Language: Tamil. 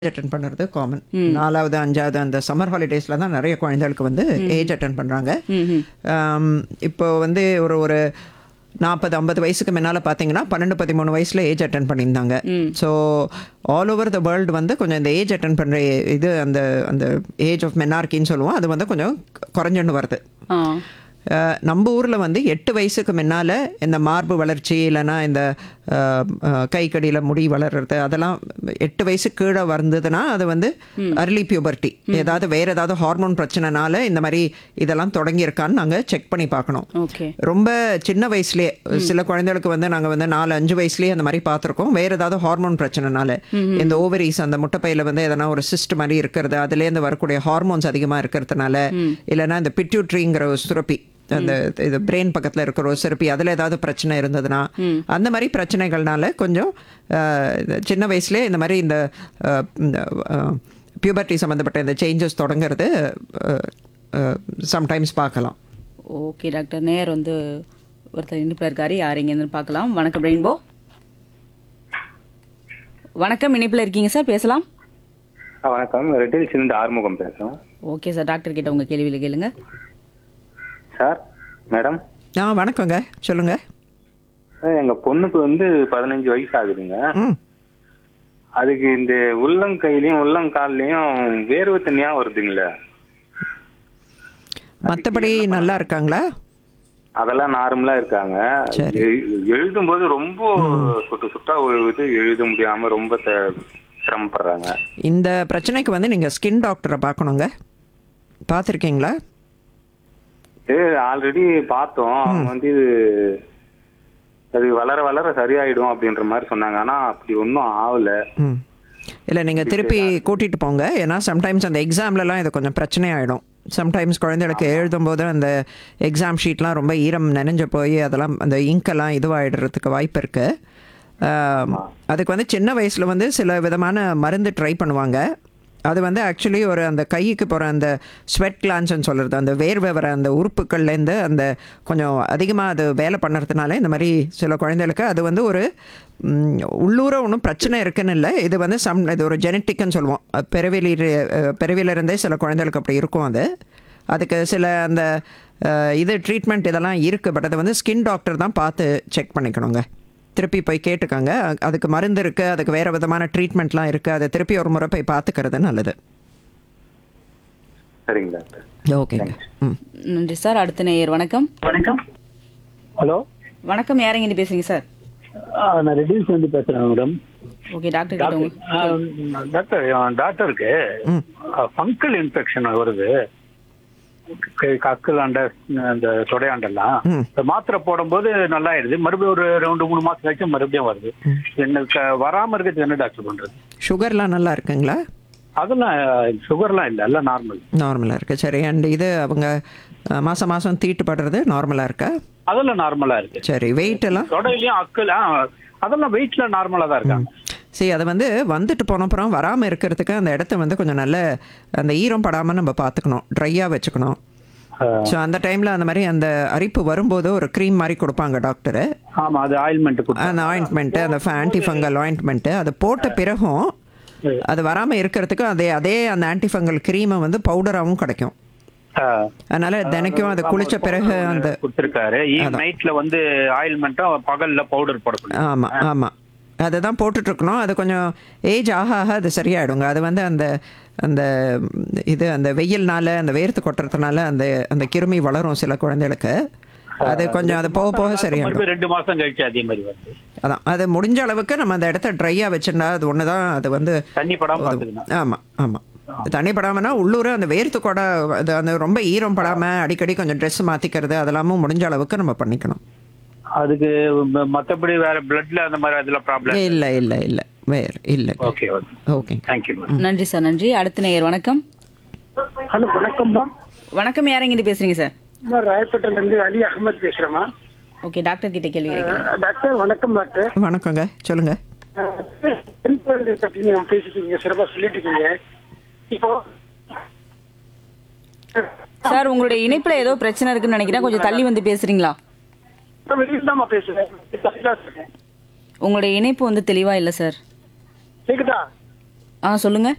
அட்டன் பண்ணுறது காமன் நாலாவது அஞ்சாவது அந்த சம்மர் ஹாலிடேஸில் தான் நிறைய குழந்தைகளுக்கு வந்து ஏஜ் அட்டன் பண்ணுறாங்க இப்போ வந்து ஒரு ஒரு நாற்பது ஐம்பது வயசுக்கு முன்னால் பார்த்தீங்கன்னா பன்னெண்டு பதிமூணு வயசில் ஏஜ் அட்டன் பண்ணியிருந்தாங்க so all over the world வந்து கொஞ்சம் இந்த ஏஜ் அட்டன் பண்ணுற இது அந்த அந்த ஏஜ் ஆஃப் மென்னார்கின்னு சொல்லுவோம் அது வந்து கொஞ்சம் குறைஞ்சுன்னு வருது ஆ அஹ் நம்ம ஊரில் வந்து எட்டு வயசுக்கு முன்னால் இந்த மார்பு வளர்ச்சி இல்லைன்னா இந்த அஹ், அஹ், கை கடியில் முடி வளர்றது அதெல்லாம் எட்டு வயசு கீழே வந்ததுன்னா அது வந்து அர்லி பியூபர்ட்டி ஏதாவது வேறு ஏதாவது ஹார்மோன் பிரச்சனைனால இந்த மாதிரி இதெல்லாம் தொடங்கியிருக்கான்னு நாங்கள் செக் பண்ணி பார்க்கணும் ஓகே ரொம்ப சின்ன வயசுலேயே சில குழந்தைகளுக்கு வந்து நாங்கள் வந்து நாலு அஞ்சு வயசுலேயே அந்த மாதிரி பார்த்துருக்கோம் வேறு ஏதாவது ஹார்மோன் பிரச்சனைனால இந்த ஓவரிஸ் அந்த முட்டைப்பையில் வந்து எதனா ஒரு சிஸ்ட் மாதிரி இருக்கிறது அதுலேருந்து வரக்கூடிய ஹார்மோன்ஸ் அதிகமாக இருக்கிறதுனால இல்லைன்னா இந்த பிட்யூட்ரிங்கிற ஒரு சுரப்பி அந்த இது பிரெயின் பக்கத்தில் இருக்கிற ஒரு சுரப்பி அதில் ஏதாவது பிரச்சனை இருந்ததுன்னா அந்த மாதிரி பிரச்சனைகள்னால கொஞ்சம் அஹ், இந்த சின்ன வயசுலேயே இந்த மாதிரி இந்த பியூபர்ட்டி சம்மந்தப்பட்ட இந்த சேஞ்சஸ் தொடங்குறது சம்டைம்ஸ் பார்க்கலாம் ஓகே டாக்டர் நேர் வந்து ஒருத்தர் இனிப்பில் இருக்காரு யார் இங்கேருந்து பார்க்கலாம் வணக்கம் ரெயின்போ வணக்கம் இனிப்பில் இருக்கீங்க சார் பேசலாம் ஆ, வணக்கம் ரெட்டில் சிந்து ஆறுமுகம் பேசுகிறோம் ஓகே சார் டாக்டர் கிட்ட உங்க கேள்வியில் கேளுங்க சார் மேடம் ஆ வணக்கங்க சொல்லுங்கள் சார், எங்க பொண்ணுக்கு வந்து பதினஞ்சு வயசு ஆகுதுங்க ம் அதுக்கு இந்த உள்ளங்கையிலயும் உள்ளங்கால்லையும் வேர்வை தண்ணியா வருதுங்களே மற்றபடி நல்லா இருக்காங்களா அதெல்லாம் நார்மலா இருக்காங்க சரி. எழு- எழுதும்போது ரொம்ப சுட்டு சுட்டா இது எழுத முடியாம ரொம்ப த- சிரமப்படுறாங்க இந்த பிரச்சனைக்கு வந்து நீங்கள் ஸ்கின் டாக்டரை பார்க்கணுங்க பார்த்துருக்கீங்களா இது ஆல்ரெடி பார்த்தோம் அவங்க வந்து இது அது வளர வளர சரியாயிடும் அப்படின்ற மாதிரி சொன்னாங்க ஆனா அப்படி ஒன்றும் ஆகல ம் இல்லை நீங்கள் திருப்பி கூட்டிகிட்டு போங்க ஏன்னா சம்டைம்ஸ் அந்த எக்ஸாம்லலாம் இது கொஞ்சம் பிரச்சனை ஆகிடும் சம்டைம்ஸ் குழந்தைகளுக்கு எழுதும்போது அந்த எக்ஸாம் ஷீட்லாம் ரொம்ப ஈரம் நனைஞ்சு போய் அதெல்லாம் அந்த இங்கெல்லாம் இதுவாகிடுறதுக்கு வாய்ப்பு இருக்குது அதுக்கு வந்து சின்ன வயசில் வந்து சில விதமான மருந்து ட்ரை பண்ணுவாங்க அது வந்து ஆக்சுவலி ஒரு அந்த கைக்கு போகிற அந்த ஸ்வெட் கிளான்ஸ்னு சொல்கிறது அந்த வேர்வை வர அந்த உறுப்புகள்லேருந்து அந்த கொஞ்சம் அதிகமாக அது வேலை பண்ணுறதுனால இந்த மாதிரி சில குழந்தைகளுக்கு அது வந்து ஒரு ம், உள்ளூர ஒன்றும் பிரச்சனை இருக்குன்னு இல்லை இது வந்து சம் இது ஒரு ஜெனட்டிக்னு சொல்லுவோம் அஹ் பிறவிலி அஹ் பிறவிலிருந்தே சில குழந்தைகளுக்கு அப்படி இருக்கும் அது அதுக்கு சில அந்த அஹ், இது ட்ரீட்மெண்ட் இதெல்லாம் இருக்குது பட் அதை வந்து ஸ்கின் டாக்டர் தான் பார்த்து செக் பண்ணிக்கணுங்க திருப்பி போய் கேட்டுக்கோங்க அ- அதுக்கு மருந்து இருக்குது அதுக்கு வேறு விதமான ட்ரீட்மெண்ட்லாம் இருக்குது அதை திருப்பி ஒரு முறை போய் பார்த்துக்கிறது நல்லது சரிங்க டாக்டர் ஓகேங்க ம் நன்றி சார் அடுத்த நேயர் வணக்கம் வணக்கம் ஹலோ வணக்கம் யாருங்க இருந்து பேசுறீங்க சார் ஆ, நான் ரெடியூஸ் வந்து பேசுறேன் மேடம் ஓகே டாக்டர் கிட்ட உங்க ஆ, டாக்டர் என் டாக்டருக்கு ஃபங்கல் இன்ஃபெக்ஷன் வருது கை- கக்கல் அண்ட அந்த தொடையாண்டெல்லாம் ம். இந்த மாத்திரை போடும்போது நல்லா ஆயிடுது மறுபடியும் ஒரு ரெண்டு மூணு மாசம் கழிச்சு மறுபடியும் வருது எனக்கு வராம இருக்கிறது என்ன டாக்டர் பண்றது சுகர்லாம் நல்லா இருக்குங்களா அதெல்லாம் சுகர்லாம் இல்லை எல்லாம் நார்மல் நார்மலாக இருக்குது சரி அண்ட் இது அவங்க அஹ், மாசம் மாதம் தீட்டுப்படுறது நார்மலாக இருக்கா அதெல்லாம் நார்மலா இருக்கு சரி வெயிட் எல்லாம் தொடையிலயும் அக்கல் ஆ, அதெல்லாம் வெயிட்ல நார்மலா தான் இருக்காங்க சரி அதை வந்து வந்துட்டு போன அப்புறம் வராமல் இருக்கிறதுக்கு அந்த இடத்த வந்து கொஞ்சம் நல்ல அந்த ஈரம் படாமல் நம்ம பார்த்துக்கணும் ட்ரையாக வச்சுக்கணும் ஸோ அந்த டைமில் அந்த மாதிரி அந்த அரிப்பு வரும்போது ஒரு க்ரீம் மாதிரி கொடுப்பாங்க டாக்டரு ஆமா அது ஆயில்மெண்ட் அந்த ஆயின்ட்மெண்ட்டு அந்த ஆன்டி ஃபங்கல் ஆயின்ட்மெண்ட்டு அது போட்ட பிறகும் அது வராமல் இருக்கிறதுக்கு அதே அதே அந்த ஆன்டி ஃபங்கல் க்ரீமை வந்து பவுடராகவும் கிடைக்கும் அதனால தினைக்கும் அது குளிச்ச பிறகு அந்த கொடுத்திருக்காரு நைட்ல வந்து ஆயில்மெண்ட்டும் பகல்ல பவுடர் போடணும் ஆமாம் ஆமாம் அதை தான் போட்டுட்ருக்கணும் அது கொஞ்சம் ஏஜ் ஆக ஆக அது சரியாயிடுங்க அது வந்து அந்த அந்த இது அந்த வெயில்னால அந்த வேர்த்து கொட்டுறதுனால அந்த அந்த கிருமி வளரும் சில குழந்தைகளுக்கு அது கொஞ்சம் அது போக போக சரியாயிடும் மறுபடியும் ரெண்டு மாசம் கழிச்சு அதே மாதிரி வருது அதான் அது முடிஞ்ச அளவுக்கு நம்ம அந்த இடத்த ட்ரையாக வச்சுருந்தா அது ஒன்று தான் அது வந்து தண்ணி படாம பாத்துக்கணும் ஆமாம் ஆமாம் தண்ணி படாமனா உள்ளூர அந்த வேர்த்து கூட அது அந்த ரொம்ப ஈரம் படாமல் அடிக்கடி கொஞ்சம் ட்ரெஸ் மாற்றிக்கிறது அதெல்லாமும் முடிஞ்ச அளவுக்கு நம்ம பண்ணிக்கணும் அதுக்கு ம- மத்தபடி வேற பிளட்ல அந்த மாதிரி அதுல ப்ராப்ளம் இல்லை இல்லை இல்லை வேறு இல்லை ஓகே ஓகே ஓகே தேங்க்யூ நன்றி சார் நன்றி அடுத்த நேயர் வணக்கம் ஹலோ வணக்கம்மா வணக்கம் யாருங்க இருந்து பேசுறீங்க சார் நான் ராயப்பேட்டையில இருந்து அலி அகமது பேசுறேம்மா ஓகே டாக்டர் கிட்ட கேள்வி கேட்கலாம் அஹ் டாக்டர் வணக்கம் டாக்டர் வணக்கங்க சொல்லுங்கள் அஹ் பெண் குழந்தை பத்தி நீங்க பேசிட்டு இருக்கீங்க சிறப்பா சொல்லிட்டு இருக்கீங்க இப்போ சார் உங்களுடைய இணைப்புல ஏதோ பிரச்சனை இருக்குன்னு நினைக்கிறேன் கொஞ்சம் தள்ளி வந்து பேசுறீங்களா நான் வெளியில தான்மா பேசுறேன் தனியா இருக்கேன். உங்களுடைய இணைப்பு வந்து தெளிவா இல்லை சார் கேக்குதா ஆ சொல்லுங்க